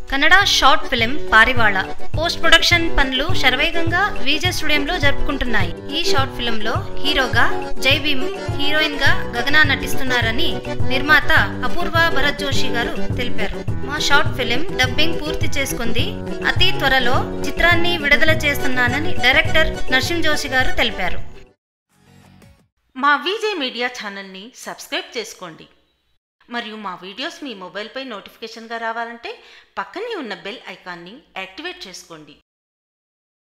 Kannada short film Parivala post production పనులు శరవేగంగా విజయ్ స్టూడియోలో జరుపుకుంటున్నాయి ఈ షార్ట్ ఫిలిం లో హీరోగా జై భీమ్ హీరోయిన్ గా గగన నటిస్తున్నారని నిర్మాత అపూర్వ భరత్ జోషి గారు తెలిపారు మా షార్ట్ ఫిలిం డబ్బింగ్ పూర్తి చేసుకుంది అతి త్వరలో చిత్రాన్ని విడుదల చేస్తున్నానని డైరెక్టర్ నరసింహ జోషి గారు తెలిపారు మా విజే మీడియా ఛానల్ని సబ్స్క్రైబ్ చేసుకోండి మరియు మా వీడియోస్ మీ మొబైల్పై నోటిఫికేషన్గా రావాలంటే పక్కనే ఉన్న బెల్ ఐకాన్ని యాక్టివేట్ చేసుకోండి